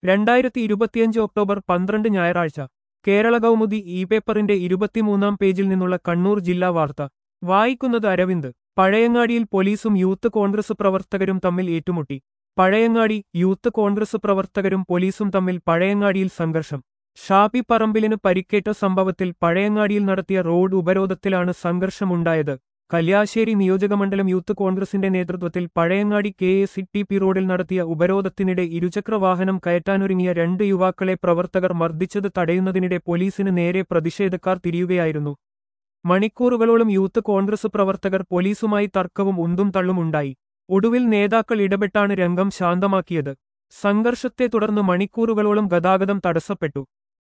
രണ്ടായിരത്തി ഇരുപത്തിയഞ്ച് ഒക്ടോബർ പന്ത്രണ്ട് ഞായറാഴ്ച കേരള കൗമുദി ഇ പേപ്പറിന്റെ ഇരുപത്തിമൂന്നാം പേജിൽ നിന്നുള്ള കണ്ണൂർ ജില്ലാ വാർത്ത വായിക്കുന്നത് അരവിന്ദ് പഴയങ്ങാടിയിൽ പോലീസും യൂത്ത് കോൺഗ്രസ് പ്രവർത്തകരും തമ്മിൽ ഏറ്റുമുട്ടി പഴയങ്ങാടി യൂത്ത് കോൺഗ്രസ് പ്രവർത്തകരും പോലീസും തമ്മിൽ പഴയങ്ങാടിയിൽ സംഘർഷം ഷാപ്പി പറമ്പിലിന് പരിക്കേറ്റ സംഭവത്തിൽ പഴയങ്ങാടിയിൽ നടത്തിയ റോഡ് ഉപരോധത്തിലാണ് സംഘർഷമുണ്ടായത് കല്യാശ്ശേരി നിയോജകമണ്ഡലം യൂത്ത് കോൺഗ്രസിന്റെ നേതൃത്വത്തിൽ Pazhayangadi K S T P റോഡിൽ നടത്തിയ ഉപരോധത്തിനിടെ ഇരുചക്രവാഹനം കയറ്റാനൊരുങ്ങിയ രണ്ട് യുവാക്കളെ പ്രവർത്തകർ മർദ്ദിച്ചത് തടയുന്നതിനിടെ പോലീസിന് നേരെ പ്രതിഷേധക്കാർ തിരിയുകയായിരുന്നു മണിക്കൂറുകളോളം യൂത്ത് കോൺഗ്രസ് പ്രവർത്തകർ പോലീസുമായി തർക്കവും ഉന്തും തള്ളും ഉണ്ടായി ഒടുവിൽ നേതാക്കൾ ഇടപെട്ടാണ് രംഗം ശാന്തമാക്കിയത് സംഘർഷത്തെ തുടർന്ന് മണിക്കൂറുകളോളം ഗതാഗതം തടസ്സപ്പെട്ടു